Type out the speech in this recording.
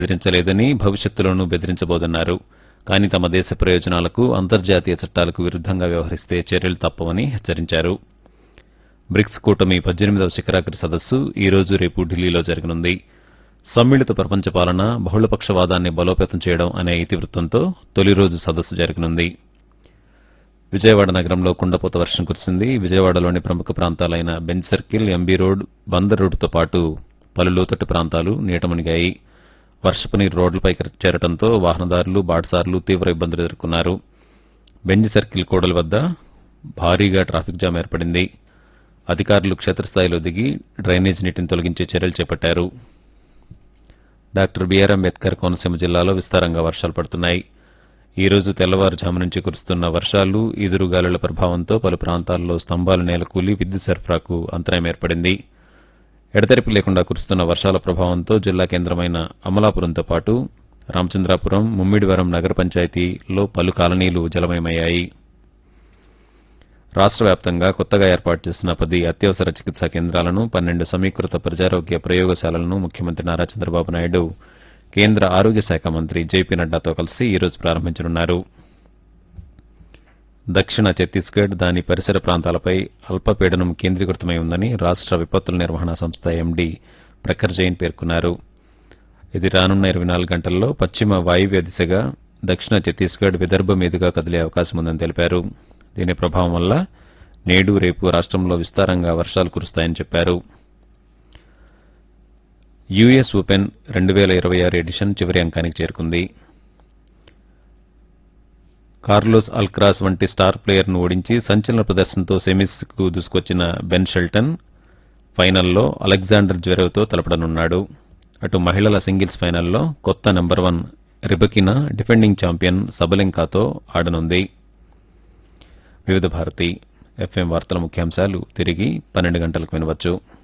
బెదిరించలేదని భవిష్యత్తులోనూ బెదిరించబోదన్నారు కానీ తమ దేశ ప్రయోజనాలకు అంతర్జాతీయ చట్టాలకు విరుద్ధంగా వ్యవహరిస్తే చర్యలు తప్పవని హెచ్చరించారు బ్రిక్స్ కూటమి పద్దెనిమిదవ శిఖరాగ్ర సదస్సు ఈ రోజు రేపు ఢిల్లీలో జరగనుంది సమ్మిళిత ప్రపంచ పాలన బహుళపక్షవాదాన్ని బలోపేతం చేయడం అనే ఇతివృత్తంతో తొలి రోజు సదస్సు జరగనుంది విజయవాడ నగరంలో కుండపోత వర్షం కురిసింది విజయవాడలోని ప్రముఖ ప్రాంతాలైన Benz circle MB road Bandar రోడ్డుతో పాటు పలు లోతట్టు ప్రాంతాలు నీట మునిగాయి వర్షపు నీరు రోడ్లపై చేరడంతో వాహనదారులు బాటసారులు తీవ్ర ఇబ్బందులు ఎదుర్కొన్నారు బెంజ్ సర్కిల్ కూడలి వద్ద భారీగా ట్రాఫిక్ జామ్ ఏర్పడింది అధికారులు క్షేత్రస్థాయిలో దిగి డ్రైనేజ్ నీటిని తొలగించే చర్యలు చేపట్టారు డాక్టర్ బీఆర్ అంబేద్కర్ కోనసీమ జిల్లాలో విస్తారంగా వర్షాలు పడుతున్నాయి ఈ రోజు తెల్లవారుజాము నుంచి కురుస్తున్న వర్షాలు ఈదురుగాలుల ప్రభావంతో పలు ప్రాంతాల్లో స్తంభాలు నేలకూలి విద్యుత్ సరఫరాకు అంతరాయం ఏర్పడింది ఎడతెరిపి లేకుండా కురుస్తున్న వర్షాల ప్రభావంతో జిల్లా కేంద్రమైన అమలాపురంతో పాటు రామచంద్రాపురం ముమ్మిడివరం నగర పంచాయతీలో పలు కాలనీలు జలమయమయ్యాయి రాష్ట్ర వ్యాప్తంగా కొత్తగా ఏర్పాటు చేసిన పది అత్యవసర చికిత్సా కేంద్రాలను పన్నెండు సమీకృత ప్రజారోగ్య ప్రయోగశాలలను ముఖ్యమంత్రి నారా చంద్రబాబు నాయుడు కేంద్ర ఆరోగ్య శాఖ మంత్రి జేపీ నడ్డాతో కలిసి ఈ రోజు ప్రారంభించనున్నారు దక్షిణ ఛత్తీస్గఢ్ దాని పరిసర ప్రాంతాలపై అల్పపీడనం కేంద్రీకృతమై ఉందని రాష్ట్ర విపత్తుల నిర్వహణ సంస్థ ఎండీ ప్రఖర్ జైన్ పేర్కొన్నారు ఇది రానున్న ఇరవై నాలుగు గంటల్లో పశ్చిమ వాయువ్య దిశగా దక్షిణ ఛత్తీస్గఢ్ విదర్భ మీదుగా కదిలే అవకాశం ఉందని తెలిపారు దీని ప్రభావం వల్ల నేడు రేపు రాష్ట్రంలో విస్తారంగా వర్షాలు కురుస్తాయని చెప్పారు యుఎస్ ఓపెన్ రెండు వేల ఇరవై ఆరు ఎడిషన్ చివరి అంకానికి చేరుకుంది కార్లోస్ అల్క్రాస్ వంటి స్టార్ ప్లేయర్ను ఓడించి సంచలన ప్రదర్శనతో సెమీస్కు దూసుకొచ్చిన బెన్ షెల్టన్ ఫైనల్లో అలెగ్జాండర్ జ్వెరవ్తో తలపడనున్నాడు అటు మహిళల సింగిల్స్ ఫైనల్లో కొత్త number one Rybakina defending champion సబలెంకాతో ఆడనుంది వివిధ భారతి ఎఫ్ఎం వార్తల ముఖ్యాంశాలు తిరిగి పన్నెండు గంటలకు వినవచ్చు